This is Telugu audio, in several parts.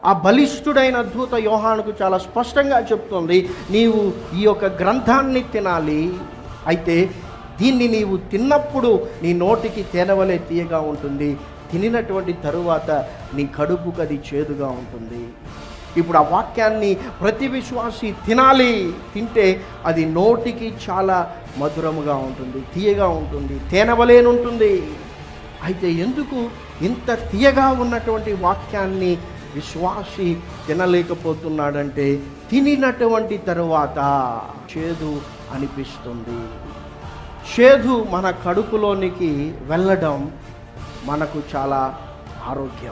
ఆ బలిష్ఠుడైన దూత యోహానుకు చాలా స్పష్టంగా చెప్తుంది నీవు ఈ యొక్క గ్రంథాన్ని తినాలి అయితే దీన్ని నీవు తిన్నప్పుడు నీ నోటికి తేనవలే తీయగా ఉంటుంది తినినటువంటి తరువాత నీ కడుపుకు అది చేదుగా ఉంటుంది ఇప్పుడు ఆ వాక్యాన్ని ప్రతి విశ్వాసి తినాలి తింటే అది నోటికి చాలా మధురముగా ఉంటుంది తీయగా ఉంటుంది తేనవలేనుంటుంది అయితే ఎందుకు ఇంత తీయగా ఉన్నటువంటి వాక్యాన్ని విశ్వాసి తినలేకపోతున్నాడంటే తినినటువంటి తరువాత చేదు అనిపిస్తుంది చేదు మన కడుపులోనికి వెళ్ళడం మనకు చాలా ఆరోగ్యం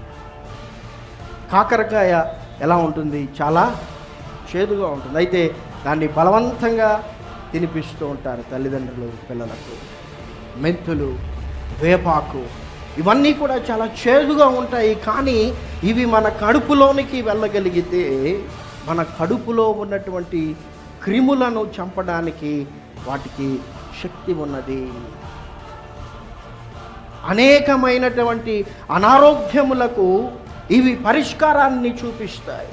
కాకరకాయ ఎలా ఉంటుంది చాలా చేదుగా ఉంటుంది అయితే దాన్ని బలవంతంగా తినిపిస్తూ ఉంటారు తల్లిదండ్రులు పిల్లలకు మెంతులు వేపాకు ఇవన్నీ కూడా చాలా చేదుగా ఉంటాయి కానీ ఇవి మన కడుపులోనికి వెళ్ళగలిగితే మన కడుపులో ఉన్నటువంటి క్రిములను చంపడానికి వాటికి శక్తి ఉన్నది అనేకమైనటువంటి అనారోగ్యములకు ఇవి పరిష్కారాన్ని చూపిస్తాయి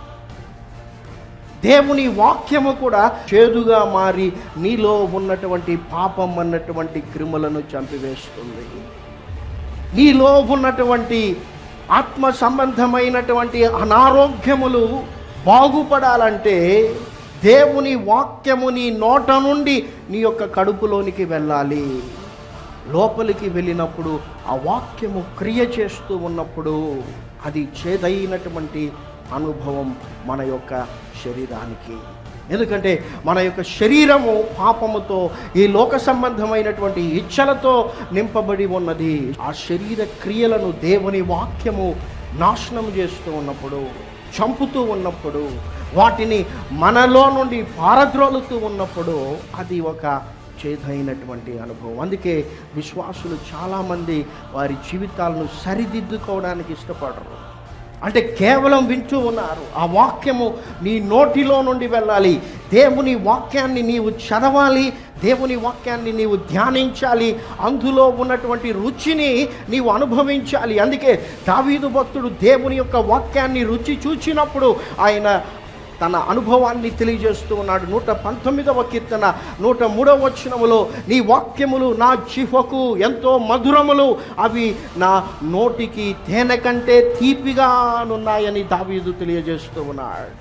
దేవుని వాక్యము కూడా చేదుగా మారి నీలో ఉన్నటువంటి పాపం అన్నటువంటి క్రిములను చంపివేస్తుంది నీలో ఉన్నటువంటి ఆత్మ సంబంధమైనటువంటి అనారోగ్యములు బాగుపడాలంటే దేవుని వాక్యము నీ నోట నుండి నీ యొక్క కడుపులోనికి వెళ్ళాలి లోపలికి వెళ్ళినప్పుడు ఆ వాక్యము క్రియ చేస్తూ ఉన్నప్పుడు అది చేదైనటువంటి అనుభవం మన యొక్క శరీరానికి ఎందుకంటే మన యొక్క శరీరము పాపముతో ఈ లోక సంబంధమైనటువంటి ఇచ్చలతో నింపబడి ఉన్నది ఆ శరీర క్రియలను దేవుని వాక్యము నాశనం చేస్తూ ఉన్నప్పుడు చంపుతూ ఉన్నప్పుడు వాటిని మనలో నుండి పారద్రోలుతూ ఉన్నప్పుడు అది ఒక చేదైనటువంటి అనుభవం అందుకే విశ్వాసులు చాలామంది వారి జీవితాలను సరిదిద్దుకోవడానికి ఇష్టపడరు అంటే కేవలం వింటూ ఉన్నారు ఆ వాక్యము నీ నోటిలో నుండి వెళ్ళాలి దేవుని వాక్యాన్ని నీవు చదవాలి దేవుని వాక్యాన్ని నీవు ధ్యానించాలి అందులో ఉన్నటువంటి రుచిని నీవు అనుభవించాలి అందుకే దావీదు భక్తుడు దేవుని యొక్క వాక్యాన్ని రుచి చూచినప్పుడు ఆయన తన అనుభవాన్ని తెలియజేస్తూ ఉన్నాడు నూట పంతొమ్మిదవ కీర్తన నూట మూడవ వచనములో నీ వాక్యములు నా జిహ్వకు ఎంతో మధురములు అవి నా నోటికి తేనె కంటే తీపిగానున్నాయని దావీదు తెలియజేస్తూ ఉన్నాడు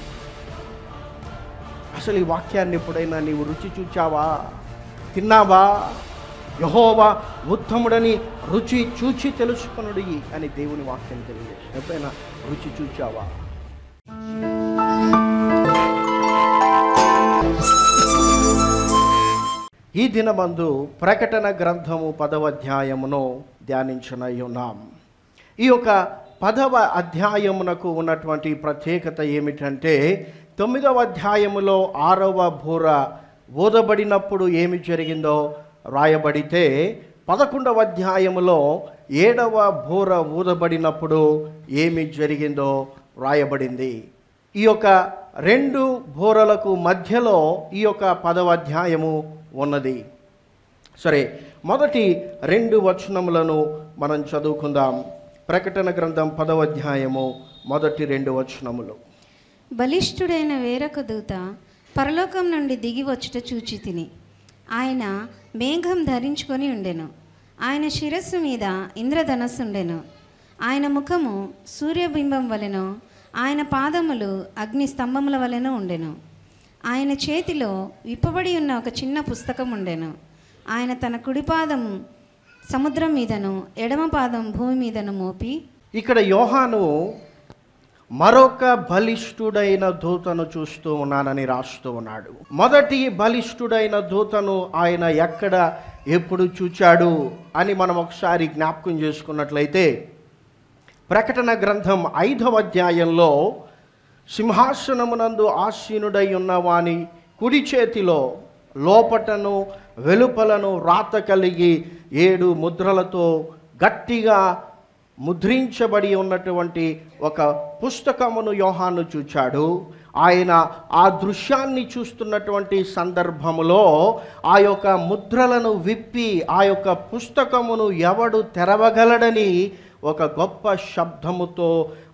అసలు ఈ వాక్యాన్ని ఎప్పుడైనా నీవు రుచి చూచావా తిన్నావా యహోవా ఉత్తముడని రుచి చూచి తెలుసుకొనుడి అని దేవుని వాక్యం తెలియజేస్తుంది ఎప్పుడైనా రుచి చూచావా ఈ దినమందు ప్రకటన గ్రంథము పదవ అధ్యాయమును ధ్యానించిన ఉన్నాం ఈ యొక్క పదవ అధ్యాయమునకు ఉన్నటువంటి ప్రత్యేకత ఏమిటంటే తొమ్మిదవ అధ్యాయములో ఆరవ బూర ఊదబడినప్పుడు ఏమి జరిగిందో రాయబడితే పదకొండవ అధ్యాయములో ఏడవ బూర ఊదబడినప్పుడు ఏమి జరిగిందో రాయబడింది ఈ యొక్క రెండు బోరలకు మధ్యలో ఈ యొక్క పదవ అధ్యాయము ఉన్నది సరే మొదటి రెండు వచనములను మనం చదువుకుందాం ప్రకటన గ్రంథం పదవ అధ్యాయము మొదటి రెండు వచనములు బలిష్ఠుడైన వేరొక దూత పరలోకం నుండి దిగి వచ్చుట చూచి తిని ఆయన మేఘం ధరించుకొని ఉండెను ఆయన శిరస్సు మీద ఇంద్రధనస్సు ఉండెను ఆయన ముఖము సూర్యబింబం వలెను ఆయన పాదములు అగ్ని స్తంభముల వలెను ఉండెను ఆయన చేతిలో విప్పబడి ఉన్న ఒక చిన్న పుస్తకం ఉండెను ఆయన తన కుడిపాదం సముద్రం మీదను ఎడమ పాదం భూమి మీదను మోపి ఇక్కడ యోహాను మరొక బలిష్ఠుడైన దూతను చూస్తూ ఉన్నానని రాస్తూ ఉన్నాడు మొదటి బలిష్ఠుడైన దూతను ఆయన ఎక్కడ ఎప్పుడు చూచాడు అని మనం ఒకసారి జ్ఞాపకం చేసుకున్నట్లయితే ప్రకటన గ్రంథం ఐదవ అధ్యాయంలో సింహాసనమునందు ఆసీనుడై ఉన్నవాని కుడి చేతిలో లోపటను వెలుపలను రాత కలిగి ఏడు ముద్రలతో గట్టిగా ముద్రించబడి ఉన్నటువంటి ఒక పుస్తకమును యోహాను చూచాడు ఆయన ఆ దృశ్యాన్ని చూస్తున్నటువంటి సందర్భములో ఆ యొక్క ముద్రలను విప్పి ఆ యొక్క పుస్తకమును ఎవడు తెరవగలడని ఒక గొప్ప శబ్దముతో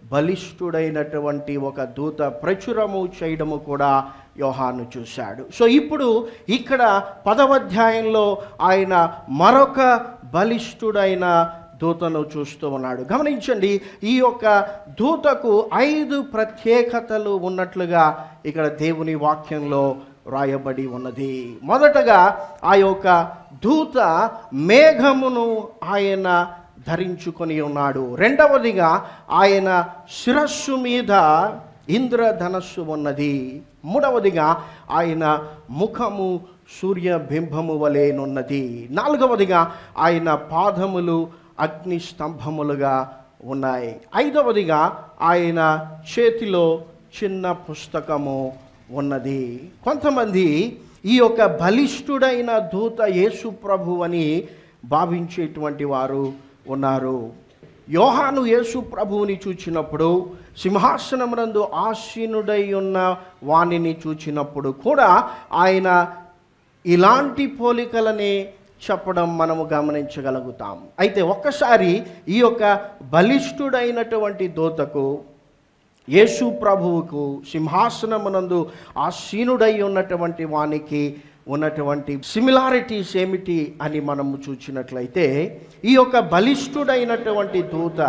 బలిష్ఠుడైనటువంటి ఒక దూత ప్రచురము చేయడము కూడా యోహాను చూశాడు సో ఇప్పుడు ఇక్కడ పదవాధ్యాయంలో ఆయన మరొక బలిష్ఠుడైన దూతను చూస్తూ ఉన్నాడు గమనించండి ఈ యొక్క దూతకు ఐదు ప్రత్యేకతలు ఉన్నట్లుగా ఇక్కడ దేవుని వాక్యంలో రాయబడి ఉన్నది మొదటగా ఆ యొక్క దూత మేఘమును ఆయన ధరించుకొని ఉన్నాడు రెండవదిగా ఆయన శిరస్సు మీద ఇంద్రధనస్సు ఉన్నది మూడవదిగా ఆయన ముఖము సూర్యబింబము వలెనున్నది నాలుగవదిగా ఆయన పాదములు అగ్ని స్తంభములుగా ఉన్నాయి ఐదవదిగా ఆయన చేతిలో చిన్న పుస్తకము ఉన్నది కొంతమంది ఈ యొక్క బలిష్ఠుడైన దూత యేసు ప్రభు అని భావించేటువంటి వారు ఉన్నారు యోహాను యేసు ప్రభువుని చూచినప్పుడు సింహాసనమునందు ఆసీనుడై ఉన్న వాణిని చూచినప్పుడు కూడా ఆయన ఇలాంటి పోలికలనే చెప్పడం మనము గమనించగలుగుతాం అయితే ఒక్కసారి ఈ యొక్క బలిష్ఠుడైనటువంటి దూతకు యేసు ప్రభువుకు సింహాసనమునందు ఆసీనుడై ఉన్నటువంటి వానికి ఉన్నటువంటి సిమిలారిటీస్ ఏమిటి అని మనము చూచినట్లయితే ఈ యొక్క బలిష్ఠుడైనటువంటి దూత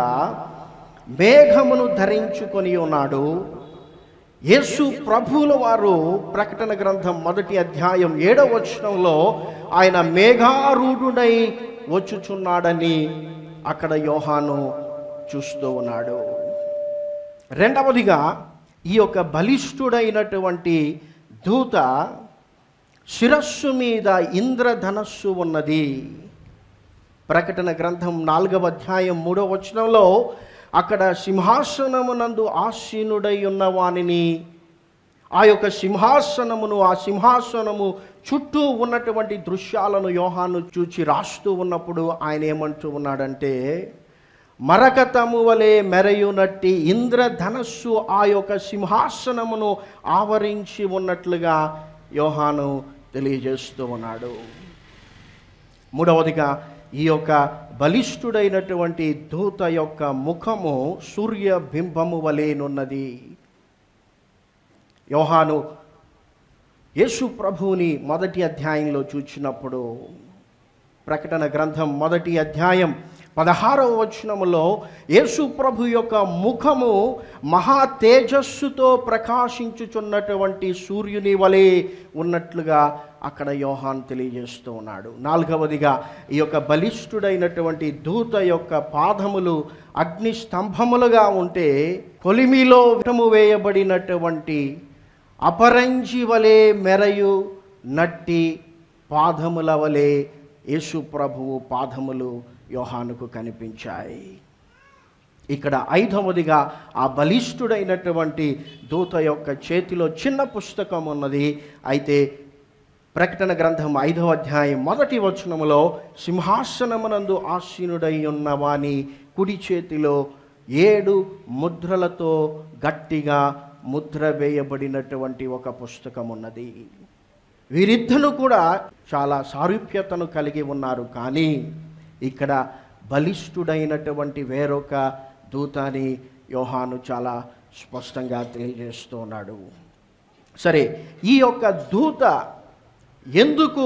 మేఘమును ధరించుకొని ఉన్నాడు యేసు ప్రభువుల వారు ప్రకటన గ్రంథం మొదటి అధ్యాయం ఏడవ వచనంలో ఆయన మేఘారూఢుడై వచ్చుచున్నాడని అక్కడ యోహాను చూస్తూ ఉన్నాడు రెండవదిగా ఈ యొక్క బలిష్ఠుడైనటువంటి దూత శిరస్సు మీద ఇంద్రధనస్సు ఉన్నది ప్రకటన గ్రంథం నాలుగవ అధ్యాయం మూడవ వచనంలో అక్కడ సింహాసనమునందు ఆసీనుడై ఉన్న వానిని ఆ యొక్క సింహాసనమును ఆ సింహాసనము చుట్టూ ఉన్నటువంటి దృశ్యాలను యోహాను చూచి రాస్తూ ఉన్నప్పుడు ఆయన ఏమంటూ ఉన్నాడంటే మరకతము వలె మెరయునట్టి ఇంద్రధనస్సు ఆ యొక్క సింహాసనమును ఆవరించి ఉన్నట్లుగా యోహాను తెలియజేస్తూ ఉన్నాడు మూడవదిగా ఈ యొక్క బలిష్ఠుడైనటువంటి దూత యొక్క ముఖము సూర్య బింబము వలెనున్నది యోహాను యేసు ప్రభువుని మొదటి అధ్యాయంలో చూచినప్పుడు ప్రకటన గ్రంథం మొదటి అధ్యాయం పదహారవ వచనములో యేసు ప్రభు యొక్క ముఖము మహా తేజస్సుతో ప్రకాశించుచున్నటువంటి సూర్యుని వలె ఉన్నట్లుగా అక్కడ యోహాన్ తెలియజేస్తూ ఉన్నాడు నాలుగవదిగా ఈ యొక్క బలిష్ఠుడైనటువంటి దూత యొక్క పాదములు అగ్ని స్తంభములుగా ఉంటే కొలిమిలో విటము వేయబడినటువంటి అపరంజి వలె మెరయు నట్టి పాదముల వలె యేసు ప్రభువు పాదములు యోహానుకు కనిపించాయి ఇక్కడ ఐదవదిగా ఆ బలిష్ఠుడైనటువంటి దూత యొక్క చేతిలో చిన్న పుస్తకం ఉన్నది అయితే ప్రకటన గ్రంథం ఐదవ అధ్యాయం మొదటి వచనములో సింహాసనమునందు ఆసీనుడై ఉన్న వాని కుడి చేతిలో ఏడు ముద్రలతో గట్టిగా ముద్ర వేయబడినటువంటి ఒక పుస్తకం ఉన్నది వీరిద్దరు కూడా చాలా సారూప్యతను కలిగి ఉన్నారు కానీ ఇక్కడ బలిష్ఠుడైనటువంటి వేరొక దూతాని యోహాను చాలా స్పష్టంగా తెలియజేస్తూ ఉన్నాడు సరే ఈ యొక్క దూత ఎందుకు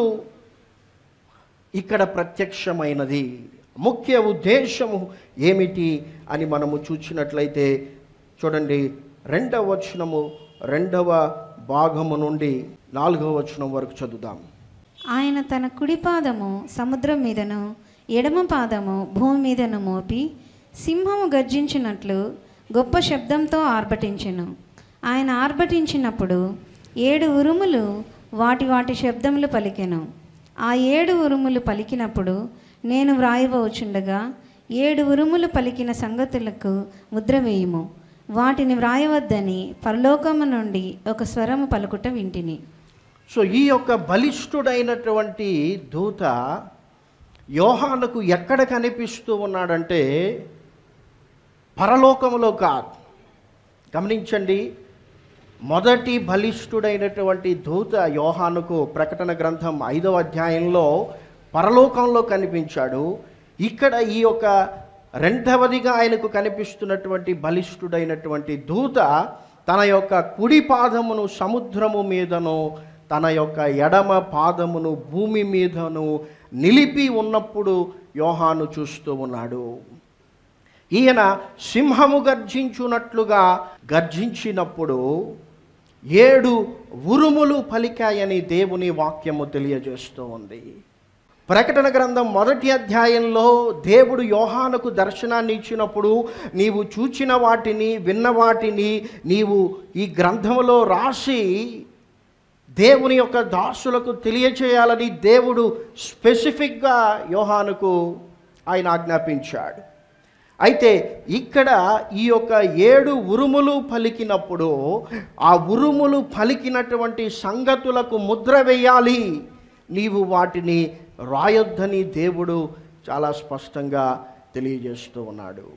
ఇక్కడ ప్రత్యక్షమైనది ముఖ్య ఉద్దేశము ఏమిటి అని మనము చూసినట్లయితే చూడండి రెండవ వచనము రెండవ భాగము నుండి నాలుగవ వచనం వరకు చదువుదాం ఆయన తన కుడి పాదము సముద్రం మీదను ఎడమ పాదము భూమి మీదను మోపి సింహము గర్జించినట్లు గొప్ప శబ్దంతో ఆర్భటించెను ఆయన ఆర్భటించినప్పుడు ఏడు ఉరుములు వాటి వాటి శబ్దములు పలికెను ఆ ఏడు ఉరుములు పలికినప్పుడు నేను వ్రాయవచ్చుండగా ఏడు ఉరుములు పలికిన సంగతులకు ముద్ర వేయుము వాటిని వ్రాయవద్దని పరలోకము నుండి ఒక స్వరము పలుకుట వింటిని సో ఈ యొక్క బలిష్ఠుడైనటువంటి దూత యోహానుకు ఎక్కడ కనిపిస్తూ ఉన్నాడంటే పరలోకములో కాదు గమనించండి మొదటి బలిష్ఠుడైనటువంటి దూత యోహానుకు ప్రకటన గ్రంథం ఐదవ అధ్యాయంలో పరలోకంలో కనిపించాడు ఇక్కడ ఈ యొక్క రెండవదిగా ఆయనకు కనిపిస్తున్నటువంటి బలిష్ఠుడైనటువంటి దూత తన యొక్క కుడి పాదమును సముద్రము మీదను తన యొక్క ఎడమ పాదమును భూమి మీదను నిలిపి ఉన్నప్పుడు యోహాను చూస్తూ ఉన్నాడు ఈయన సింహము గర్జించున్నట్లుగా గర్జించినప్పుడు ఏడు ఉరుములు పలికాయని దేవుని వాక్యము తెలియజేస్తూ ఉంది ప్రకటన గ్రంథం మొదటి అధ్యాయంలో దేవుడు యోహానుకు దర్శనాన్ని ఇచ్చినప్పుడు నీవు చూచిన వాటిని విన్న వాటిని నీవు ఈ గ్రంథములో రాసి దేవుని యొక్క దాసులకు తెలియచేయాలని దేవుడు స్పెసిఫిక్గా యోహానుకు ఆయన ఆజ్ఞాపించాడు అయితే ఇక్కడ ఈ యొక్క ఏడు ఉరుములు పలికినప్పుడు ఆ ఉరుములు పలికినటువంటి సంగతులకు ముద్ర వేయాలి నీవు వాటిని రాయొద్దని దేవుడు చాలా స్పష్టంగా తెలియజేస్తూ ఉన్నాడు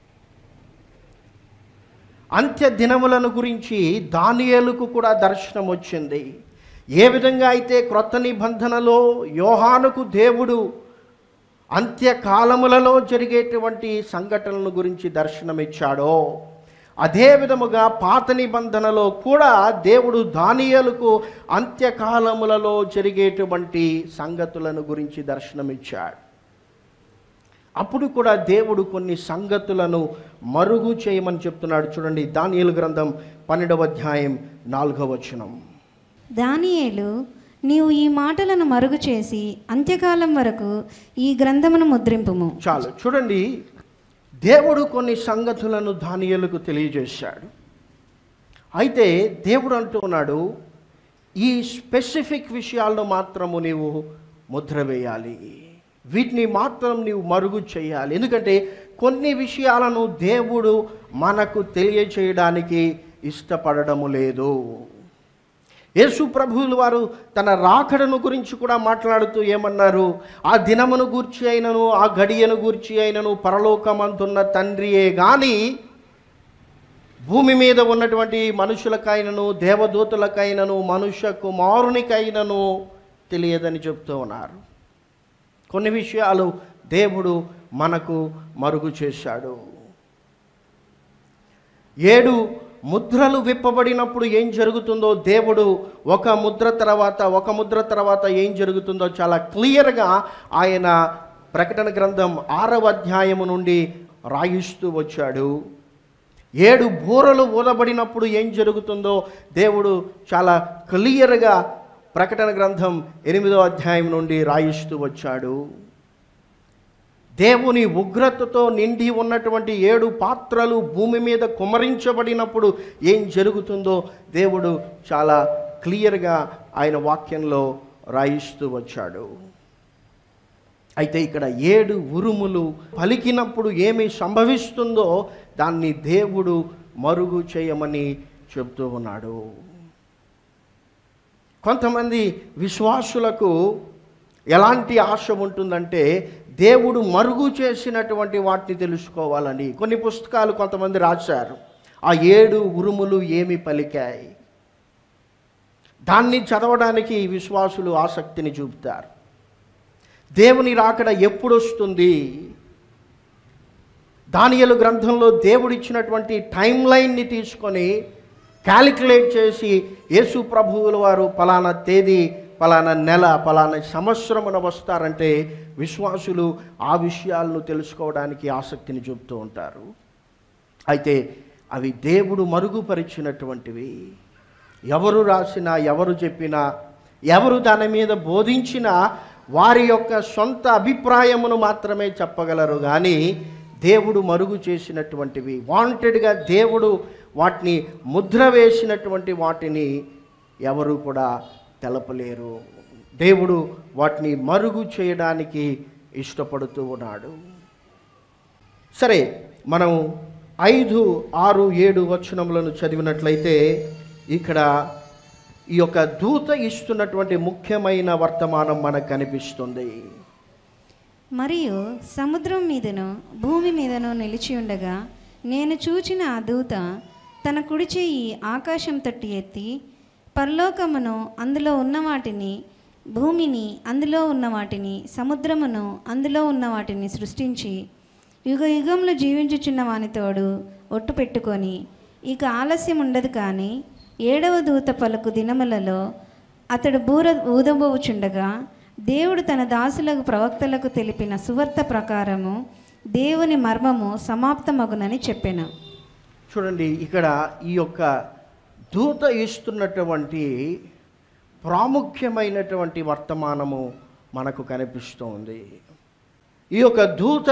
అంత్య దినములను గురించి దానియేలుకు కూడా దర్శనం వచ్చింది ఏ విధంగా అయితే క్రొత్త నిబంధనలో యోహానుకు దేవుడు అంత్యకాలములలో జరిగేటువంటి సంఘటనల గురించి దర్శనమిచ్చాడో అదే విధముగా పాత నిబంధనలో కూడా దేవుడు దానియలకు అంత్యకాలములలో జరిగేటువంటి సంగతులను గురించి దర్శనమిచ్చాడు అప్పుడు కూడా దేవుడు కొన్ని సంగతులను మరుగు చేయమని చెప్తున్నాడు చూడండి దానియేలు గ్రంథం పన్నెండవ అధ్యాయం నాలుగవ వచనం దానియేలు నీవు ఈ మాటలను మరుగు చేసి అంత్యకాలం వరకు ఈ గ్రంథమును ముద్రింపుము చాలు చూడండి దేవుడు కొన్ని సంగతులను దానియేలుకు తెలియజేశాడు అయితే దేవుడు అంటూ ఉన్నాడు ఈ స్పెసిఫిక్ విషయాల్లో మాత్రము నీవు ముద్ర వేయాలి వీటిని మాత్రం నీవు మరుగు చేయాలి ఎందుకంటే కొన్ని విషయాలను దేవుడు మనకు తెలియచేయడానికి ఇష్టపడడము లేదు యేసు ప్రభువులు వారు తన రాకడను గురించి కూడా మాట్లాడుతూ ఏమన్నారు ఆ దినమును గూర్చి అయినను ఆ గడియను గూర్చి అయినను పరలోకమంతున్న తండ్రియే గాని భూమి మీద ఉన్నటువంటి మనుషులకైనను దేవదూతలకైనను మనుష్య కుమారునికైనను తెలియదని చెప్తూ ఉన్నారు కొన్ని విషయాలు దేవుడు మనకు మరుగు చేశాడు ఏడు ముద్రలు విప్పబడినప్పుడు ఏం జరుగుతుందో దేవుడు ఒక ముద్ర తర్వాత ఒక ముద్ర తర్వాత ఏం జరుగుతుందో చాలా క్లియర్గా ఆయన ప్రకటన గ్రంథం ఆరవ అధ్యాయము నుండి రాయిస్తూ వచ్చాడు ఏడు బూరలు ఊదబడినప్పుడు ఏం జరుగుతుందో దేవుడు చాలా క్లియర్గా ప్రకటన గ్రంథం ఎనిమిదో అధ్యాయం నుండి రాయిస్తూ వచ్చాడు దేవుని ఉగ్రతతో నిండి ఉన్నటువంటి ఏడు పాత్రలు భూమి మీద కుమరించబడినప్పుడు ఏం జరుగుతుందో దేవుడు చాలా క్లియర్గా ఆయన వాక్యంలో రాయిస్తూ వచ్చాడు అయితే ఇక్కడ ఏడు ఉరుములు పలికినప్పుడు ఏమి సంభవిస్తుందో దాన్ని దేవుడు మరుగు చేయమని చెప్తూ ఉన్నాడు కొంతమంది విశ్వాసులకు ఎలాంటి ఆశ ఉంటుందంటే దేవుడు మరుగు చేసినటువంటి వాటిని తెలుసుకోవాలని కొన్ని పుస్తకాలు కొంతమంది రాశారు ఆ ఏడు ఉరుములు ఏమి పలికాయి దాన్ని చదవడానికి విశ్వాసులు ఆసక్తిని చూపుతారు దేవుని రాకడ ఎప్పుడు వస్తుంది దానియలు గ్రంథంలో దేవుడిచ్చినటువంటి టైం లైన్ని తీసుకొని క్యాలిక్యులేట్ చేసి యేసు ప్రభువుల వారు పలానా తేదీ పలానా నెల పలానా సంవత్సరమున వస్తారంటే విశ్వాసులు ఆ విషయాలను తెలుసుకోవడానికి ఆసక్తిని చూపుతూ ఉంటారు అయితే అవి దేవుడు మరుగుపరిచినటువంటివి ఎవరు రాసినా ఎవరు చెప్పినా ఎవరు దాని మీద బోధించినా వారి యొక్క సొంత అభిప్రాయమును మాత్రమే చెప్పగలరు కానీ దేవుడు మరుగు చేసినటువంటివి వాంటెడ్గా దేవుడు వాటిని ముద్ర వేసినటువంటి వాటిని ఎవరు కూడా తెలపలేరు దేవుడు వాటిని మరుగు చేయడానికి ఇష్టపడుతూ ఉన్నాడు సరే మనం ఐదు ఆరు ఏడు వచనములను చదివినట్లయితే ఇక్కడ ఈ యొక్క దూత ఇస్తున్నటువంటి ముఖ్యమైన వర్తమానం మనకు కనిపిస్తుంది మరియు సముద్రం మీదను భూమి మీదను నిలిచి ఉండగా నేను చూచిన ఆ దూత తన కుడి చెయ్యి ఆకాశం తట్టి ఎత్తి పరలోకమును అందులో ఉన్న వాటిని భూమిని అందులో ఉన్న వాటిని సముద్రమును అందులో ఉన్న వాటిని సృష్టించి యుగ యుగంలో జీవించుచున్న వానితోడు ఒట్టు పెట్టుకొని ఇక ఆలస్యం ఉండదు కానీ ఏడవ దూత పలుకు దినములలో అతడు బూర ఊదబోచుండగా దేవుడు తన దాసులకు ప్రవక్తలకు తెలిపిన సువార్త ప్రకారము దేవుని మర్మము సమాప్తమగునని చెప్పెను చూడండి ఇక్కడ ఈ యొక్క దూత ఇస్తున్నటువంటి ప్రాముఖ్యమైనటువంటి వర్తమానము మనకు కనిపిస్తోంది ఈ యొక్క దూత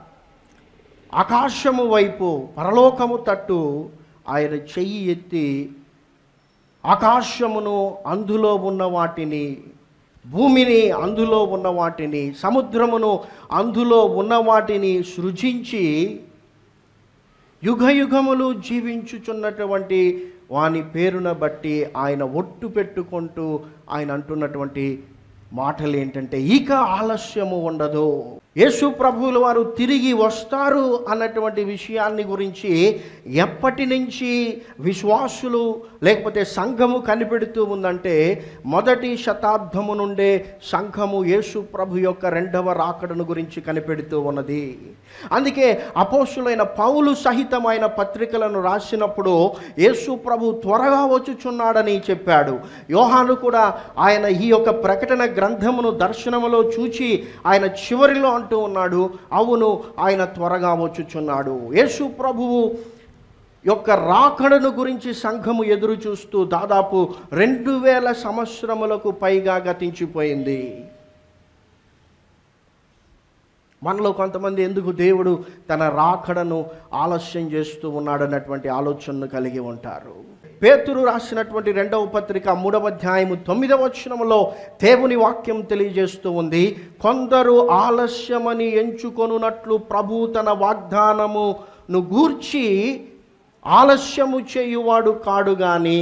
ఆకాశము వైపు పరలోకము తట్టు ఆయన చెయ్యి ఎత్తి ఆకాశమును అందులో ఉన్న వాటిని భూమిని అందులో ఉన్న వాటిని సముద్రమును అందులో ఉన్న వాటిని సృజించి యుగ యుగములు జీవించుచున్నటువంటి వాని పేరున బట్టి ఆయన ఒట్టు పెట్టుకుంటూ ఆయన అంటున్నటువంటి మాటలు ఏంటంటే ఇక ఆలస్యము ఉండదు యేసు ప్రభువుల వారు తిరిగి వస్తారు అన్నటువంటి విషయాన్ని గురించి ఎప్పటి నుంచి విశ్వాసులు లేకపోతే సంఘము కనిపెడుతూ ఉందంటే మొదటి శతాబ్దము నుండే సంఘము యేసు ప్రభు యొక్క రెండవ రాకడను గురించి కనిపెడుతూ ఉన్నది అందుకే అపోసులైన పౌలు సహితమైన పత్రికలను రాసినప్పుడు యేసు ప్రభు త్వరగా వచ్చుచున్నాడని చెప్పాడు యోహాను కూడా ఆయన ఈ యొక్క ప్రకటన గ్రంథమును దర్శనములో చూచి ఆయన చివరిలో అంటూ ఉన్నాడు అవును ఆయన త్వరగా వచ్చుచున్నాడు యేసు ప్రభువు యొక్క రాకడను గురించి సంఘము ఎదురు చూస్తూ దాదాపు రెండు వేల సంవత్సరములకు పైగా గతించిపోయింది మనలో కొంతమంది ఎందుకు దేవుడు తన రాకడను ఆలస్యం చేస్తూ ఉన్నాడన్నటువంటి ఆలోచనను కలిగి ఉంటారు పేతురు రాసినటువంటి రెండవ పత్రిక మూడవ అధ్యాయము తొమ్మిదవ వచనములో దేవుని వాక్యం తెలియజేస్తూ ఉంది కొందరు ఆలస్యమని ఎంచుకొనున్నట్లు ప్రభు తన వాగ్దానమును గూర్చి ఆలస్యము చేయువాడు కాడు గాని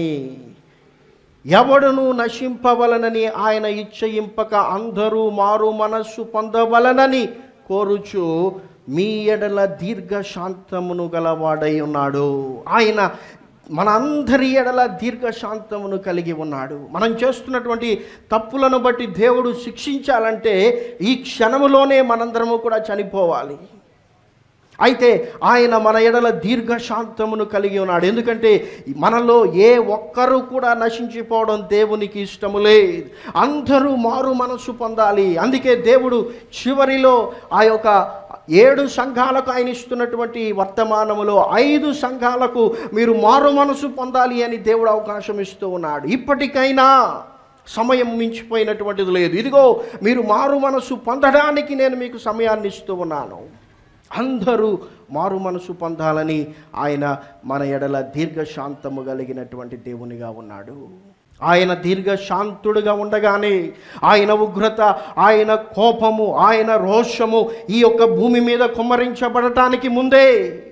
ఎవడును నశింపవలనని ఆయన ఇచ్చయింపక అందరూ మారు మనస్సు పొందవలనని కోరుచు మీ ఎడల దీర్ఘశాంతమును గలవాడై ఉన్నాడు ఆయన మనందరి ఎడల దీర్ఘశాంతమును కలిగి ఉన్నాడు మనం చేస్తున్నటువంటి తప్పులను బట్టి దేవుడు శిక్షించాలంటే ఈ క్షణములోనే మనందరము కూడా చనిపోవాలి అయితే ఆయన మన ఎడల దీర్ఘశాంతమును కలిగి ఉన్నాడు ఎందుకంటే మనలో ఏ ఒక్కరూ కూడా నశించిపోవడం దేవునికి ఇష్టము లేదు అందరూ మారు మనసు పొందాలి అందుకే దేవుడు చివరిలో ఆ యొక్క ఏడు సంఘాలకు ఆయన ఇస్తున్నటువంటి వర్తమానములో ఐదు సంఘాలకు మీరు మారు మనసు పొందాలి అని దేవుడు అవకాశం ఇస్తూ ఉన్నాడు ఇప్పటికైనా సమయం మించిపోయినటువంటిది లేదు ఇదిగో మీరు మారు మనసు పొందడానికి నేను మీకు సమయాన్ని ఇస్తూ ఉన్నాను అందరూ మారు మనసు పొందాలని ఆయన మన ఎడల దీర్ఘశాంతము కలిగినటువంటి దేవునిగా ఉన్నాడు ఆయన దీర్ఘశాంతుడుగా ఉండగానే ఆయన ఉగ్రత ఆయన కోపము ఆయన రోషము ఈ యొక్క భూమి మీద కుమ్మరించబడటానికి ముందే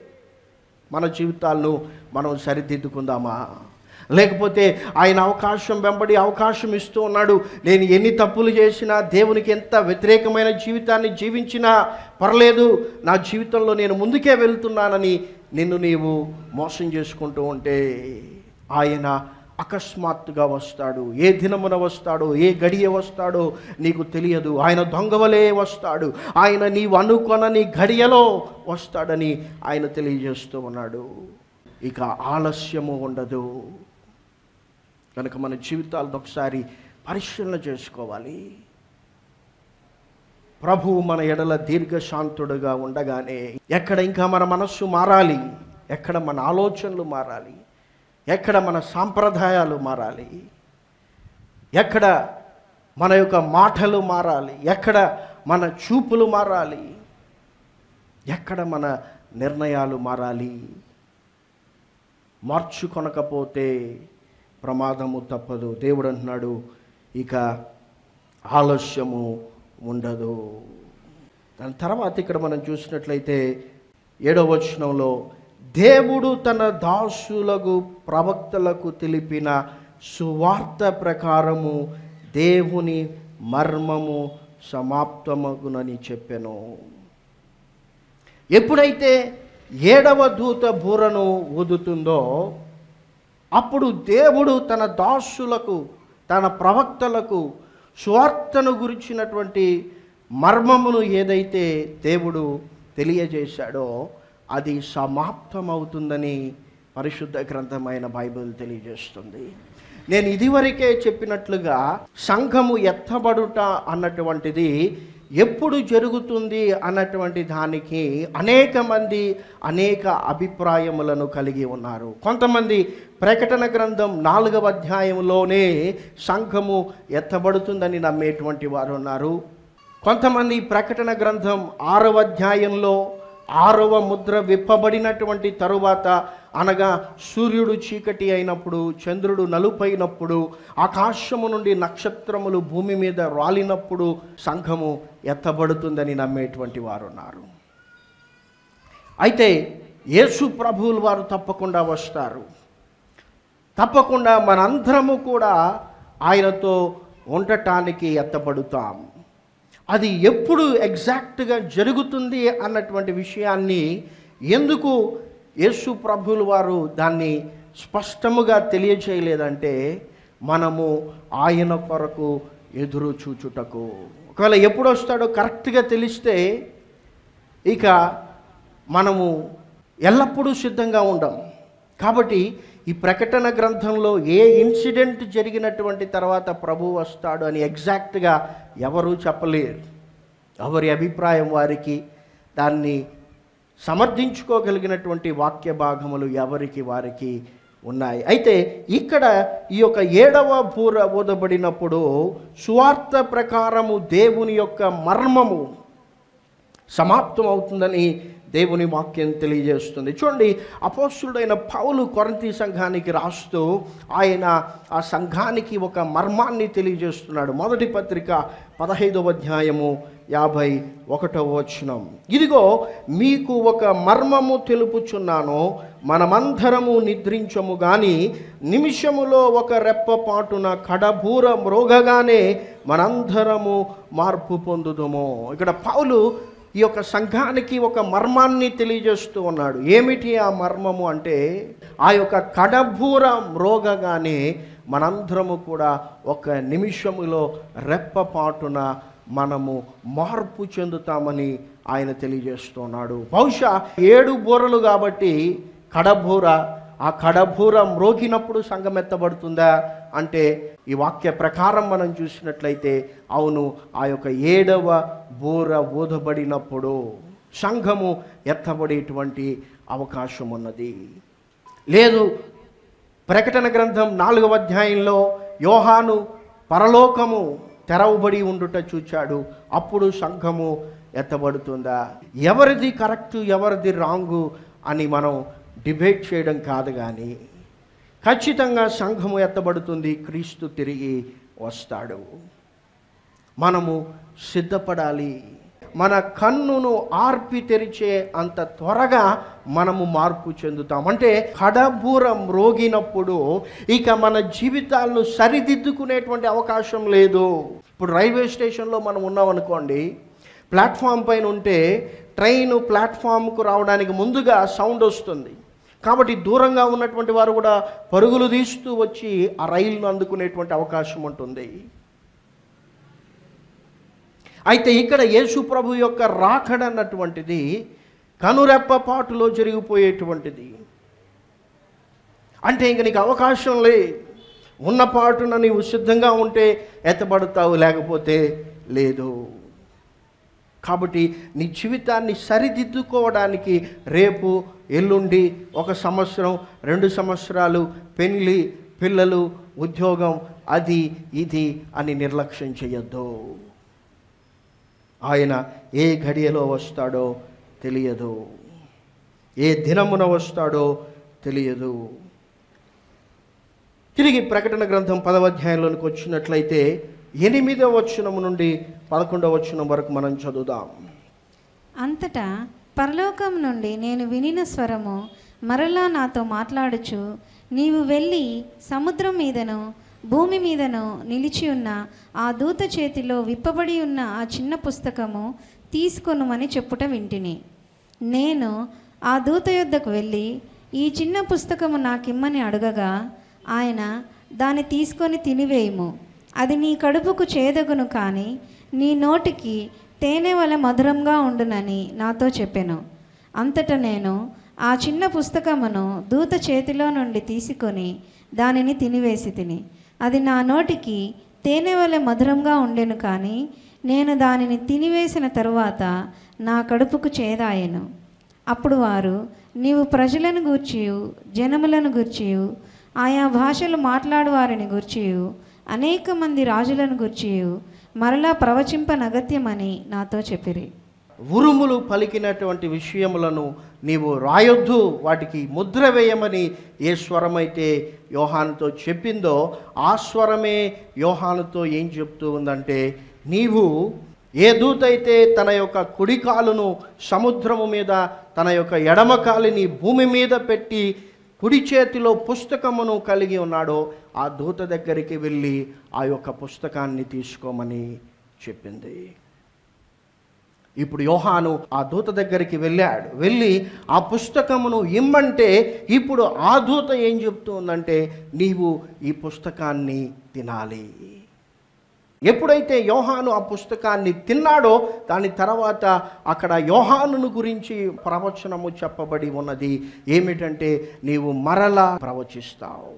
మన జీవితాలను మనం సరిదిద్దుకుందామా లేకపోతే ఆయన అవకాశం వెంబడి అవకాశం ఇస్తూ ఉన్నాడు నేను ఎన్ని తప్పులు చేసినా దేవునికి ఎంత వ్యతిరేకమైన జీవితాన్ని జీవించినా పర్లేదు నా జీవితంలో నేను ముందుకే వెళ్తున్నానని నిన్ను నీవు మోసం చేసుకుంటూ ఉంటే ఆయన అకస్మాత్తుగా వస్తాడు ఏ దినమున వస్తాడో ఏ గడియ వస్తాడో నీకు తెలియదు ఆయన దొంగవలే వస్తాడు ఆయన నీవు అనుకొనని గడియలో వస్తాడని ఆయన తెలియజేస్తూ ఉన్నాడు ఇక ఆలస్యము ఉండదు కనుక మన జీవితాలను ఒకసారి పరిశీలన చేసుకోవాలి ప్రభువు మన ఎడల దీర్ఘశాంతుడుగా ఉండగానే ఎక్కడ ఇంకా మన మనస్సు మారాలి ఎక్కడ మన ఆలోచనలు మారాలి ఎక్కడ మన సాంప్రదాయాలు మారాలి ఎక్కడ మన యొక్క మాటలు మారాలి ఎక్కడ మన చూపులు మారాలి ఎక్కడ మన నిర్ణయాలు మారాలి మార్చుకొనకపోతే ప్రమాదము తప్పదు దేవుడు అంటున్నాడు ఇక ఆలస్యము ఉండదు దాని తర్వాత ఇక్కడ మనం చూసినట్లయితే ఏడవ వచనంలో దేవుడు తన దాసులకు ప్రవక్తలకు తెలిపిన సువార్త ప్రకారము దేవుని మర్మము సమాప్తమగునని చెప్పెను ఎప్పుడైతే ఏడవ దూత బూరను ఊదుతుందో అప్పుడు దేవుడు తన దాసులకు తన ప్రవక్తలకు స్వార్థను గురించినటువంటి మర్మమును ఏదైతే దేవుడు తెలియజేశాడో అది సమాప్తమవుతుందని పరిశుద్ధ గ్రంథమైన బైబిల్ తెలియజేస్తుంది నేను ఇదివరకే చెప్పినట్లుగా సంఘము ఎత్తబడుట అన్నటువంటిది ఎప్పుడు జరుగుతుంది అన్నటువంటి దానికి అనేక మంది అనేక అభిప్రాయములను కలిగి ఉన్నారు కొంతమంది ప్రకటన గ్రంథం నాలుగవ అధ్యాయంలోనే సంఘము ఎత్తబడుతుందని నమ్మేటువంటి వారు ఉన్నారు కొంతమంది ప్రకటన గ్రంథం ఆరవ అధ్యాయంలో ఆరవ ముద్ర విప్పబడినటువంటి తరువాత అనగా సూర్యుడు చీకటి అయినప్పుడు చంద్రుడు నలుపైనప్పుడు ఆకాశము నుండి నక్షత్రములు భూమి మీద రాలినప్పుడు సంఘము ఎత్తబడుతుందని నమ్మేటువంటి వారు ఉన్నారు అయితే యేసు ప్రభువులు వారు తప్పకుండా వస్తారు తప్పకుండా మనందరము కూడా ఆయనతో ఉండటానికి ఎత్తబడుతాం అది ఎప్పుడు ఎగ్జాక్ట్గా జరుగుతుంది అన్నటువంటి విషయాన్ని ఎందుకు యేసు ప్రభువులు వారు దాన్ని స్పష్టముగా తెలియచేయలేదంటే మనము ఆయన కొరకు ఎదురు చూచుటకు ఒకవేళ ఎప్పుడు వస్తాడో కరెక్ట్గా తెలిస్తే ఇక మనము ఎల్లప్పుడూ సిద్ధంగా ఉండం కాబట్టి ఈ ప్రకటన గ్రంథంలో ఏ ఇన్సిడెంట్ జరిగినటువంటి తర్వాత ప్రభు వస్తాడు అని ఎగ్జాక్ట్గా ఎవరూ చెప్పలేరు ఎవరి అభిప్రాయం వారికి దాన్ని సమర్థించుకోగలిగినటువంటి వాక్య భాగములు ఎవరికి వారికి ఉన్నాయి అయితే ఇక్కడ ఈ యొక్క ఏడవ బూర ఊదబడినప్పుడు సువార్త ప్రకారము దేవుని యొక్క మర్మము సమాప్తం అవుతుందని దేవుని వాక్యం తెలియజేస్తుంది చూడండి అపోస్తుడైన పౌలు కొరంతి సంఘానికి రాస్తూ ఆయన ఆ సంఘానికి ఒక మర్మాన్ని తెలియజేస్తున్నాడు మొదటి పత్రిక పదహైదవ అధ్యాయము యాభై ఒకటవ వచనం ఇదిగో మీకు ఒక మర్మము తెలుపుచున్నాను మనమందరము నిద్రించము గాని నిమిషములో ఒక రెప్పపాటున కడబూర మ్రోగగానే మనందరము మార్పు పొందుదుము ఇక్కడ పౌలు ఈ యొక్క సంఘానికి ఒక మర్మాన్ని తెలియజేస్తూ ఉన్నాడు ఏమిటి ఆ మర్మము అంటే ఆ యొక్క కడబూర మ్రోగగానే మనందరము కూడా ఒక నిమిషములో రెప్పపాటున మనము మార్పు చెందుతామని ఆయన తెలియజేస్తున్నాడు బహుశా ఏడు బూరలు కాబట్టి కడబూర ఆ కడబూర మ్రోగినప్పుడు సంఘం ఎత్తబడుతుందా అంటే ఈ వాక్య ప్రకారం మనం చూసినట్లయితే అవును ఆ యొక్క ఏడవ బూర ఊదబడినప్పుడు సంఘము ఎత్తబడేటువంటి అవకాశం ఉన్నది లేదు ప్రకటన గ్రంథం నాలుగవ అధ్యాయంలో యోహాను పరలోకము తెరవబడి ఉండుట చూచాడు అప్పుడు సంఘము ఎత్తబడుతుందా ఎవరిది కరెక్టు ఎవరిది రాంగు అని మనం డిబేట్ చేయడం కాదు కానీ ఖచ్చితంగా సంఘము ఎత్తబడుతుంది క్రీస్తు తిరిగి వస్తాడు మనము సిద్ధపడాలి మన కన్నును ఆర్పి తెరిచే అంత త్వరగా మనము మార్పు చెందుతాం అంటే కడబూరం రోగినప్పుడు ఇక మన జీవితాలను సరిదిద్దుకునేటువంటి అవకాశం లేదు ఇప్పుడు రైల్వే స్టేషన్లో మనం ఉన్నాం అనుకోండి ప్లాట్ఫామ్ పైన ఉంటే ట్రైన్ ప్లాట్ఫామ్కు రావడానికి ముందుగా సౌండ్ వస్తుంది కాబట్టి దూరంగా ఉన్నటువంటి వారు కూడా పరుగులు తీస్తూ వచ్చి ఆ రైలును అందుకునేటువంటి అవకాశం ఉంటుంది అయితే ఇక్కడ యేసు ప్రభు యొక్క రాకడ అన్నటువంటిది కనురెప్పపాటులో జరిగిపోయేటువంటిది అంటే ఇంక నీకు అవకాశం లే ఉన్న పాటున నీవు సిద్ధంగా ఉంటే ఎత్తబడతావు లేకపోతే లేదు కాబట్టి నీ జీవితాన్ని సరిదిద్దుకోవడానికి రేపు ఎల్లుండి ఒక సంవత్సరం రెండు సంవత్సరాలు పెళ్ళి పిల్లలు ఉద్యోగం అది ఇది అని నిర్లక్ష్యం చేయొద్దు ఆయన ఏ ఘడియలో వస్తాడో తెలియదు ఏ దినమున వస్తాడో తెలియదు తిరిగి ప్రకటన గ్రంథం పదవ అధ్యాయంలోనికి వచ్చినట్లయితే ఎనిమిదవ వచనము నుండి పదకొండవ వచనం వరకు మనం చదువుదాం అంతటా పరలోకం నుండి నేను వినిన స్వరము మరలా నాతో మాట్లాడుచు నీవు వెళ్ళి సముద్రం మీదను భూమి మీదను నిలిచి ఉన్న ఆ దూత చేతిలో విప్పబడి ఉన్న ఆ చిన్న పుస్తకము తీసుకొనుమని చెప్పుట వింటిని నేను ఆ దూత యొద్దకు వెళ్ళి ఈ చిన్న పుస్తకము నాకిమ్మని అడగగా ఆయన దాన్ని తీసుకొని తినివేయము అది నీ కడుపుకు చేదగును కానీ నీ నోటికి తేనె వలె మధురంగా ఉండునని నాతో చెప్పెను అంతటా నేను ఆ చిన్న పుస్తకమును దూత చేతిలో నుండి తీసుకొని దానిని తినివేసి తిని అది నా నోటికి తేనె వలె మధురంగా ఉండెను కానీ నేను దానిని తినివేసిన తరువాత నా కడుపుకు చేదాయెను అప్పుడు వారు నీవు ప్రజలను గూర్చియు జనములను గూర్చియు ఆయా భాషలు మాట్లాడువారిని గూర్చియు అనేక మంది రాజులను గూర్చియు మరలా ప్రవచింపనగత్యమని నాతో చెప్పిరి ఉరుములు పలికినటువంటి విషయములను నీవు రాయొద్దు వాటికి ముద్ర వేయమని ఏ స్వరమైతే యోహానుతో చెప్పిందో ఆ స్వరమే యోహానుతో ఏం చెప్తూ ఉందంటే నీవు ఏ దూతైతే తన యొక్క కుడి కాలును సముద్రము మీద తన యొక్క ఎడమ కాలిని భూమి మీద పెట్టి కుడి చేతిలో పుస్తకమును కలిగి ఉన్నాడో ఆ దూత దగ్గరికి వెళ్ళి ఆ యొక్క పుస్తకాన్ని తీసుకోమని చెప్పింది ఇప్పుడు యోహాను ఆ దూత దగ్గరికి వెళ్ళాడు వెళ్ళి ఆ పుస్తకమును ఇమ్మంటే ఇప్పుడు ఆ దూత ఏం చెప్తుందంటే నీవు ఈ పుస్తకాన్ని తినాలి ఎప్పుడైతే యోహాను ఆ పుస్తకాన్ని తిన్నాడో దాని తర్వాత అక్కడ యోహానును గురించి ప్రవచనము చెప్పబడి ఉన్నది ఏమిటంటే నీవు మరలా ప్రవచిస్తావు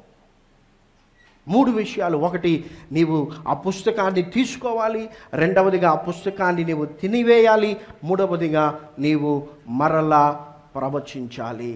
మూడు విషయాలు ఒకటి నీవు ఆ పుస్తకాన్ని తీసుకోవాలి రెండవదిగా ఆ పుస్తకాన్ని నీవు తినివేయాలి మూడవదిగా నీవు మరలా ప్రవచించాలి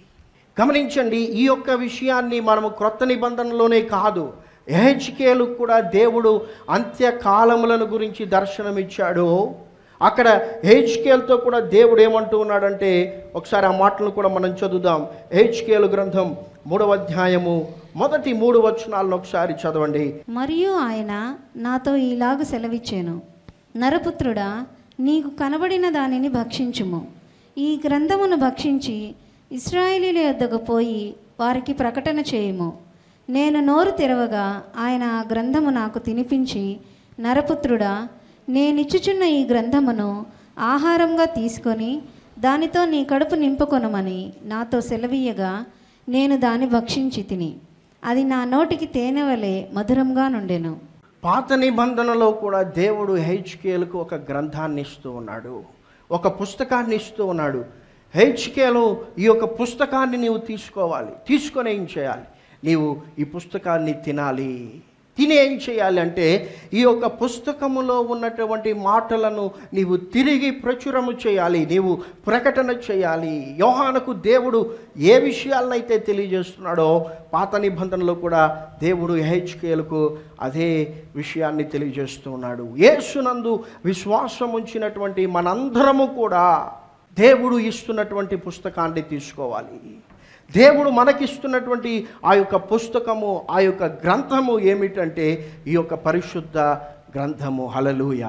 గమనించండి ఈ యొక్క విషయాన్ని మనము క్రొత్త నిబంధనలోనే కాదు ఎహెచ్కేలు కూడా దేవుడు అంత్యకాలములను గురించి దర్శనమిచ్చాడు అక్కడ హెచ్కేల్తో కూడా దేవుడు ఏమంటూ ఉన్నాడంటే ఒకసారి ఆ మాటలను కూడా మనం చదువుదాం హెచ్కేలు గ్రంథం మూడవ అధ్యాయము మొదటి మూడు వచనాలను ఒకసారి చదవండి మరియు ఆయన నాతో ఈలాగు సెలవిచ్చాను నరపుత్రుడా నీకు కనబడిన దానిని భక్షించుము ఈ గ్రంథమును భక్షించి ఇస్రాయేలీల యొద్దకు పోయి వారికి ప్రకటన చేయుము నేను నోరు తెరవగా ఆయన ఆ గ్రంథము నాకు తినిపించి నరపుత్రుడా నేనిచ్చుచున్న ఈ గ్రంథమును ఆహారంగా తీసుకొని దానితో నీ కడుపు నింపుకొనమని నాతో సెలవీయగా నేను దాన్ని భక్షించి తిని అది నా నోటికి తేనె వలె మధురంగా నుండెను పాత నిబంధనలో కూడా దేవుడు హెచ్కేలకు ఒక గ్రంథాన్ని ఇస్తూ ఉన్నాడు ఒక పుస్తకాన్ని ఇస్తూ ఉన్నాడు హెచ్కేలు ఈ యొక్క పుస్తకాన్ని నీవు తీసుకోవాలి తీసుకొని ఏం చేయాలి నీవు ఈ పుస్తకాన్ని తినాలి తిని ఏం చేయాలి అంటే ఈ యొక్క పుస్తకములో ఉన్నటువంటి మాటలను నీవు తిరిగి ప్రచురము చేయాలి నీవు ప్రకటన చేయాలి యోహానకు దేవుడు ఏ విషయాలనైతే తెలియజేస్తున్నాడో పాత నిబంధనలో కూడా దేవుడు హెచ్కేలకు అదే విషయాన్ని తెలియజేస్తూ ఉన్నాడు యేసునందు విశ్వాసం ఉంచినటువంటి మనందరము కూడా దేవుడు ఇస్తున్నటువంటి పుస్తకాన్ని తీసుకోవాలి దేవుడు మనకిస్తున్నటువంటి ఆ యొక్క పుస్తకము ఆ యొక్క గ్రంథము ఏమిటంటే ఈ యొక్క పరిశుద్ధ గ్రంథము హలలుయ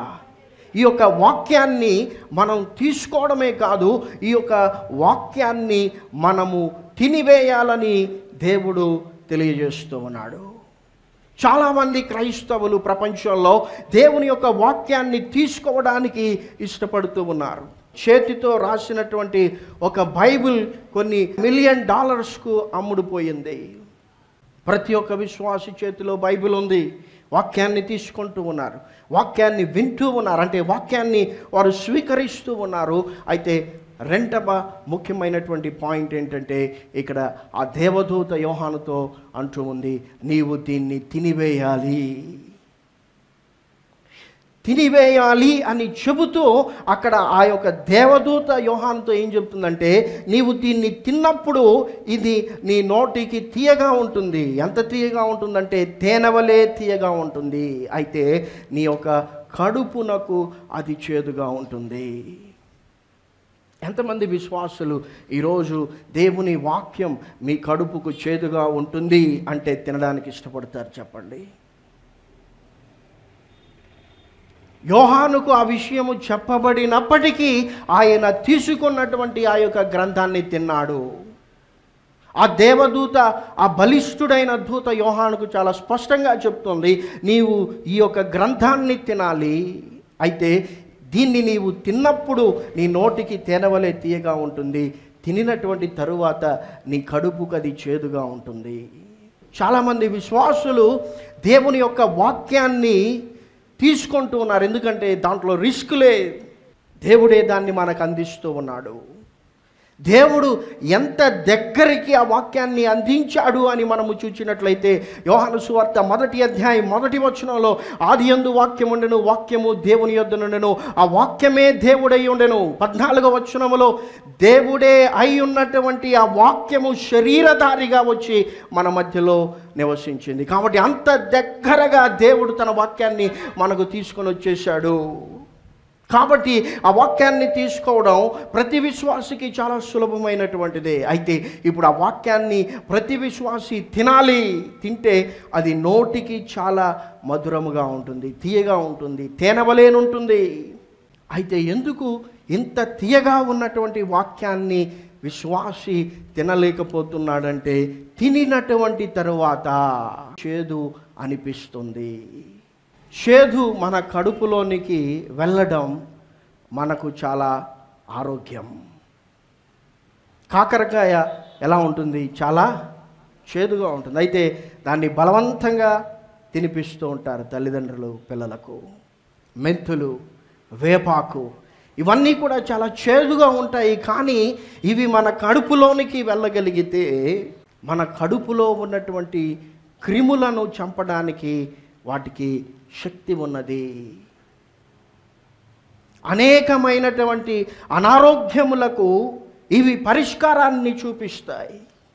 ఈ యొక్క వాక్యాన్ని మనం తీసుకోవడమే కాదు ఈ యొక్క వాక్యాన్ని మనము తినివేయాలని దేవుడు తెలియజేస్తూ ఉన్నాడు చాలామంది క్రైస్తవులు ప్రపంచంలో దేవుని యొక్క వాక్యాన్ని తీసుకోవడానికి ఇష్టపడుతూ ఉన్నారు చేతితో రాసినటువంటి ఒక బైబిల్ కొన్ని మిలియన్ డాలర్స్కు అమ్ముడుపోయింది ప్రతి ఒక్క విశ్వాసి చేతిలో బైబిల్ ఉంది వాక్యాన్ని తీసుకుంటూ ఉన్నారు వాక్యాన్ని వింటూ ఉన్నారు అంటే వాక్యాన్ని వారు స్వీకరిస్తూ ఉన్నారు అయితే రెండవ ముఖ్యమైనటువంటి పాయింట్ ఏంటంటే ఇక్కడ ఆ దేవదూత యోహానుతో అంటూ ఉంది నీవు దీన్ని తినివేయాలి తినివేయాలి అని చెబుతూ అక్కడ ఆ యొక్క దేవదూత యోహాన్తో ఏం చెప్తుందంటే నీవు దీన్ని తిన్నప్పుడు ఇది నీ నోటికి తీయగా ఉంటుంది ఎంత తీయగా ఉంటుందంటే తేనెవలే తీయగా ఉంటుంది అయితే నీ యొక్క కడుపునకు అది చేదుగా ఉంటుంది ఎంతమంది విశ్వాసులు ఈరోజు దేవుని వాక్యం మీ కడుపుకు చేదుగా ఉంటుంది అంటే తినడానికి ఇష్టపడతారు చెప్పండి యోహానుకు ఆ విషయము చెప్పబడినప్పటికీ ఆయన తీసుకున్నటువంటి ఆ యొక్క గ్రంథాన్ని తిన్నాడు ఆ దేవదూత ఆ బలిష్ఠుడైన దూత యోహానుకు చాలా స్పష్టంగా చెప్తుంది నీవు ఈ యొక్క గ్రంథాన్ని తినాలి అయితే దీన్ని నీవు తిన్నప్పుడు నీ నోటికి తేనవలే తీయగా ఉంటుంది తినినటువంటి తరువాత నీ కడుపుకు అది చేదుగా ఉంటుంది చాలామంది విశ్వాసులు దేవుని యొక్క వాక్యాన్ని తీసుకుంటూ ఉన్నారు ఎందుకంటే దాంట్లో రిస్క్ లేదు దేవుడే దాన్ని మనకు అందిస్తూ ఉన్నాడు దేవుడు ఎంత దగ్గరికి ఆ వాక్యాన్ని అందించాడు అని మనము చూచినట్లయితే యోహాను సువార్త మొదటి అధ్యాయం మొదటి వచనంలో ఆది యందు వాక్యం ఉండెను వాక్యము దేవుని యొద్ద నుండెను ఆ వాక్యమే దేవుడై ఉండెను పద్నాలుగో వచనములో దేవుడే అయి ఉన్నటువంటి ఆ వాక్యము శరీరధారిగా వచ్చి మన మధ్యలో నివసించింది కాబట్టి అంత దగ్గరగా దేవుడు తన వాక్యాన్ని మనకు తీసుకొని వచ్చేసాడు కాబట్టి ఆ వాక్యాన్ని తీసుకోవడం ప్రతి విశ్వాసికి చాలా సులభమైనటువంటిదే అయితే ఇప్పుడు ఆ వాక్యాన్ని ప్రతి విశ్వాసి తినాలి తింటే అది నోటికి చాలా మధురముగా ఉంటుంది తీయగా ఉంటుంది తేనవలేనుంటుంది అయితే ఎందుకు ఇంత తీయగా ఉన్నటువంటి వాక్యాన్ని విశ్వాసి తినలేకపోతున్నాడంటే తినినటువంటి తరువాత చేదు అనిపిస్తుంది చేదు మన కడుపులోనికి వెళ్ళడం మనకు చాలా ఆరోగ్యం కాకరకాయ ఎలా ఉంటుంది చాలా చేదుగా ఉంటుంది అయితే దాన్ని బలవంతంగా తినిపిస్తూ ఉంటారు తల్లిదండ్రులు పిల్లలకు మెంతులు వేపాకు ఇవన్నీ కూడా చాలా చేదుగా ఉంటాయి కానీ ఇవి మన కడుపులోనికి వెళ్ళగలిగితే మన కడుపులో ఉన్నటువంటి క్రిములను చంపడానికి వాటికి శక్తి ఉన్నది అనేకమైనటువంటి అనారోగ్యములకు ఇవి పరిష్కారాన్ని చూపిస్తాయి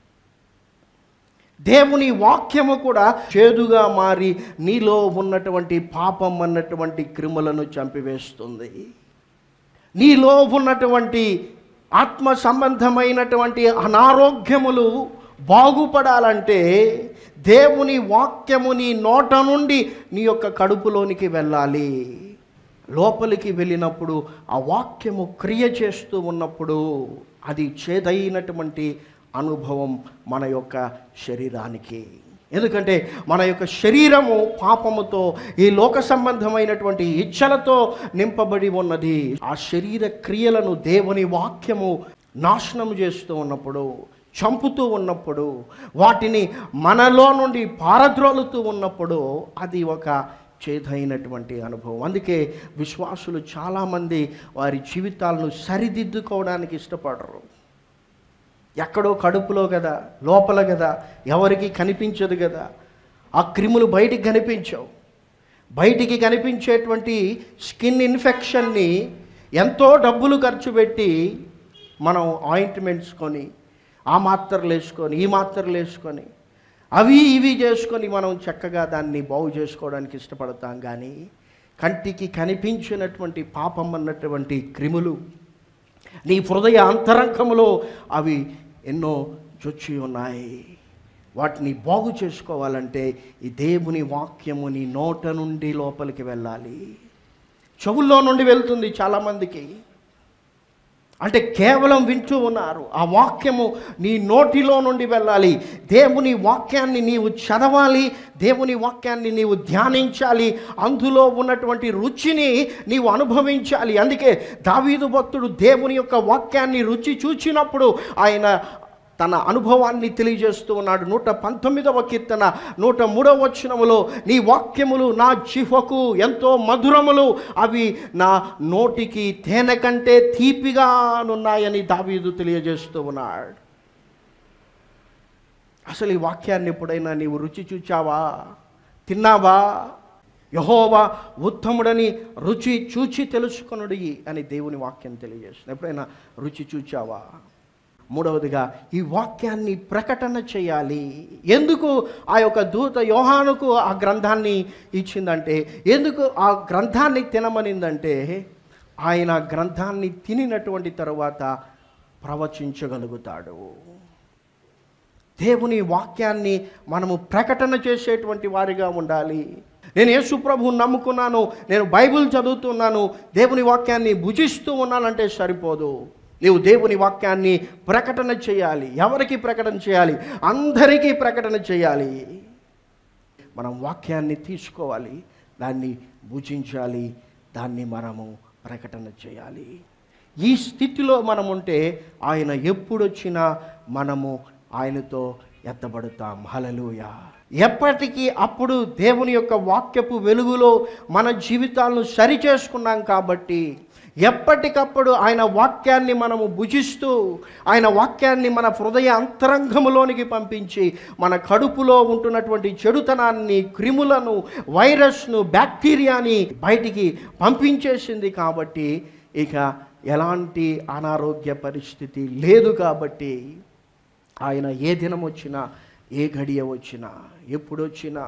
దేవుని వాక్యము కూడా చేదుగా మారి నీలో ఉన్నటువంటి పాపం అన్నటువంటి క్రిములను చంపివేస్తుంది నీలో ఉన్నటువంటి ఆత్మ సంబంధమైనటువంటి అనారోగ్యములు బాగుపడాలంటే దేవుని వాక్యము నీ నోట నుండి నీ యొక్క కడుపులోనికి వెళ్ళాలి లోపలికి వెళ్ళినప్పుడు ఆ వాక్యము క్రియ చేస్తూ ఉన్నప్పుడు అది చేదైనటువంటి అనుభవం మన యొక్క శరీరానికి ఎందుకంటే మన యొక్క శరీరము పాపముతో ఈ లోక సంబంధమైనటువంటి ఇచ్చలతో నింపబడి ఉన్నది ఆ శరీర క్రియలను దేవుని వాక్యము నాశనం చేస్తూ ఉన్నప్పుడు చంపుతూ ఉన్నప్పుడు వాటిని మనలో నుండి పారద్రోలుతూ ఉన్నప్పుడు అది ఒక చేదైనటువంటి అనుభవం అందుకే విశ్వాసులు చాలామంది వారి జీవితాలను సరిదిద్దుకోవడానికి ఇష్టపడరు ఎక్కడో కడుపులో కదా లోపల కదా ఎవరికి కనిపించదు కదా ఆ క్రిములు బయటికి కనిపించవు బయటికి కనిపించేటువంటి స్కిన్ ఇన్ఫెక్షన్ని ఎంతో డబ్బులు ఖర్చు పెట్టి మనం ఆయింట్మెంట్స్ కొని ఆ మాత్రలు వేసుకొని ఈ మాత్రలు వేసుకొని అవి ఇవి చేసుకొని మనం చక్కగా దాన్ని బాగు చేసుకోవడానికి ఇష్టపడతాం కానీ కంటికి కనిపించినటువంటి పాపం అన్నటువంటి క్రిములు నీ హృదయ అంతరంగంలో అవి ఎన్నో చొచ్చి ఉన్నాయి వాటిని బాగు చేసుకోవాలంటే ఈ దేవుని వాక్యము నీ నోట నుండి లోపలికి వెళ్ళాలి చెవుల్లో నుండి వెళ్తుంది చాలామందికి అంటే కేవలం వింటూ ఉన్నారు ఆ వాక్యము నీ నోటిలో నుండి వెళ్ళాలి దేవుని వాక్యాన్ని నీవు చదవాలి దేవుని వాక్యాన్ని నీవు ధ్యానించాలి అందులో ఉన్నటువంటి రుచిని నీవు అనుభవించాలి అందుకే దావీదు భక్తుడు దేవుని యొక్క వాక్యాన్ని రుచి చూచినప్పుడు ఆయన తన అనుభవాన్ని తెలియజేస్తూ ఉన్నాడు నూట పంతొమ్మిదవ కీర్తన నూట మూడవ వచనములో నీ వాక్యములు నా జిహ్వకు ఎంతో మధురములు అవి నా నోటికి తేనె కంటే తీపిగానున్నాయని దావీదు తెలియజేస్తూ ఉన్నాడు అసలు ఈ వాక్యాన్ని ఎప్పుడైనా నీవు రుచి చూచావా తిన్నావా యహోవా ఉత్తముడని రుచి చూచి తెలుసుకొనుడి అని దేవుని వాక్యం తెలియజేస్తుంది ఎప్పుడైనా రుచి చూచావా మూడవదిగా ఈ వాక్యాన్ని ప్రకటన చేయాలి ఎందుకు ఆ యొక్క దూత యోహానుకు ఆ గ్రంథాన్ని ఇచ్చిందంటే ఎందుకు ఆ గ్రంథాన్ని తినమనిందంటే ఆయన గ్రంథాన్ని తినినటువంటి తరువాత ప్రవచించగలుగుతాడు దేవుని వాక్యాన్ని మనము ప్రకటన చేసేటువంటి వారిగా ఉండాలి నేను యేసు ప్రభువుని నమ్ముకున్నాను నేను బైబిల్ చదువుతున్నాను దేవుని వాక్యాన్ని భుజిస్తూ ఉన్నానంటే సరిపోదు నీవు దేవుని వాక్యాన్ని ప్రకటన చేయాలి ఎవరికి ప్రకటన చేయాలి అందరికీ ప్రకటన చేయాలి మనం వాక్యాన్ని తీసుకోవాలి దాన్ని భుజించాలి దాన్ని మనము ప్రకటన చేయాలి ఈ స్థితిలో మనం ఉంటే ఆయన ఎప్పుడొచ్చినా మనము ఆయనతో ఎత్తబడతాం హలలుయ ఎప్పటికీ అప్పుడు దేవుని యొక్క వాక్యపు వెలుగులో మన జీవితాలను సరి చేసుకున్నాం కాబట్టి ఎప్పటికప్పుడు ఆయన వాక్యాన్ని మనము భుజిస్తూ ఆయన వాక్యాన్ని మన హృదయ అంతరంగములోనికి పంపించి మన కడుపులో ఉంటున్నటువంటి చెడుతనాన్ని క్రిములను వైరస్ను బ్యాక్టీరియాని బయటికి పంపించేసింది కాబట్టి ఇక ఎలాంటి అనారోగ్య పరిస్థితి లేదు కాబట్టి ఆయన ఏ దినం వచ్చినా ఏ గడియ వచ్చినా ఎప్పుడొచ్చినా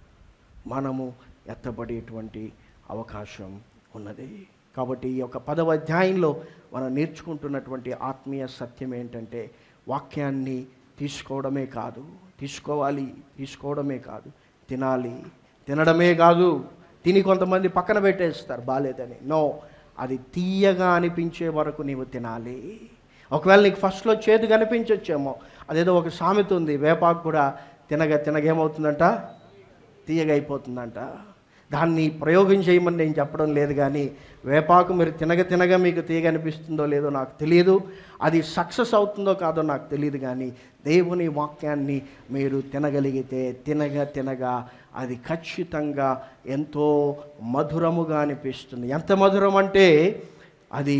మనము ఎత్తబడేటువంటి అవకాశం ఉన్నది కాబట్టి ఈ యొక్క పదవ అధ్యాయంలో మనం నేర్చుకుంటున్నటువంటి ఆత్మీయ సత్యం ఏంటంటే వాక్యాన్ని తీసుకోవడమే కాదు తీసుకోవాలి తీసుకోవడమే కాదు తినాలి తినడమే కాదు తిని కొంతమంది పక్కన పెట్టేస్తారు బాలేదని నో అది తీయగా అనిపించే వరకు నీవు తినాలి ఒకవేళ నీకు ఫస్ట్లో చేదు కనిపించొచ్చేమో అదేదో ఒక సామెత ఉంది వేపాకు కూడా తినగా తినగేమవుతుందంట తీయగా అయిపోతుందంట దాన్ని ప్రయోగం చేయమని నేను చెప్పడం లేదు కానీ వేపాకు మీరు తినగ తినగా మీకు తీయగా అనిపిస్తుందో లేదో నాకు తెలియదు అది సక్సెస్ అవుతుందో కాదో నాకు తెలియదు కానీ దేవుని వాక్యాన్ని మీరు తినగలిగితే తినగా తినగా అది ఖచ్చితంగా ఎంతో మధురముగా అనిపిస్తుంది ఎంత మధురం అంటే అది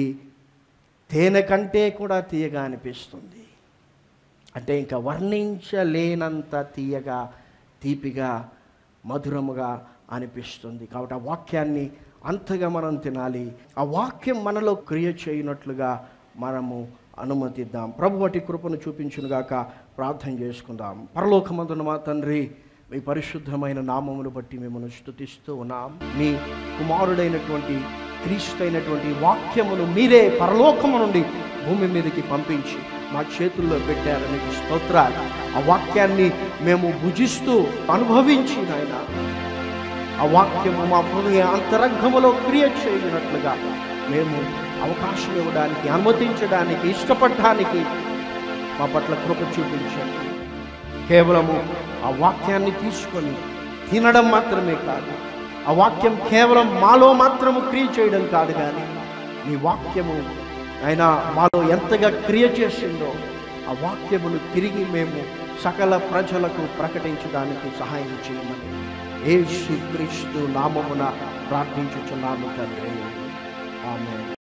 తేనె కంటే కూడా తీయగా అనిపిస్తుంది అంటే ఇంకా వర్ణించలేనంత తీయగా తీపిగా మధురముగా అనిపిస్తుంది కాబట్టి ఆ వాక్యాన్ని అంతగా మనం తినాలి ఆ వాక్యం మనలో క్రియ చేయనట్లుగా మనము అనుమతిద్దాం ప్రభు వాటి కృపను చూపించునుగాక ప్రార్థన చేసుకుందాం పరలోకమందున మా తండ్రి మీ పరిశుద్ధమైన నామమును బట్టి మిమ్మల్ని స్తుతిస్తూ ఉన్నాం మీ కుమారుడైనటువంటి క్రీస్తు అయినటువంటి వాక్యమును మీరే పరలోకము నుండి భూమి మీదకి పంపించి మా చేతుల్లో పెట్టారు మీకు స్తోత్రాలు ఆ వాక్యాన్ని మేము భుజిస్తూ అనుభవించి నాయన ఆ వాక్యము మా హృదయ అంతరంగములో క్రియ చేయనట్లుగా మేము అవకాశం ఇవ్వడానికి అనుమతించడానికి ఇష్టపడడానికి మా పట్ల కృప చూపించండి కేవలము ఆ వాక్యాన్ని తీసుకొని తినడం మాత్రమే కాదు ఆ వాక్యం కేవలం మాలో మాత్రము క్రియ చేయడం కాదు కానీ మీ వాక్యము అయినా మాలో ఎంతగా క్రియ చేసిందో ఆ వాక్యమును తిరిగి మేము సకల ప్రజలకు ప్రకటించడానికి సహాయం చేయమని యేసు క్రీస్తు నామమున ప్రార్థించుచున్నాము తండ్రి ఆమె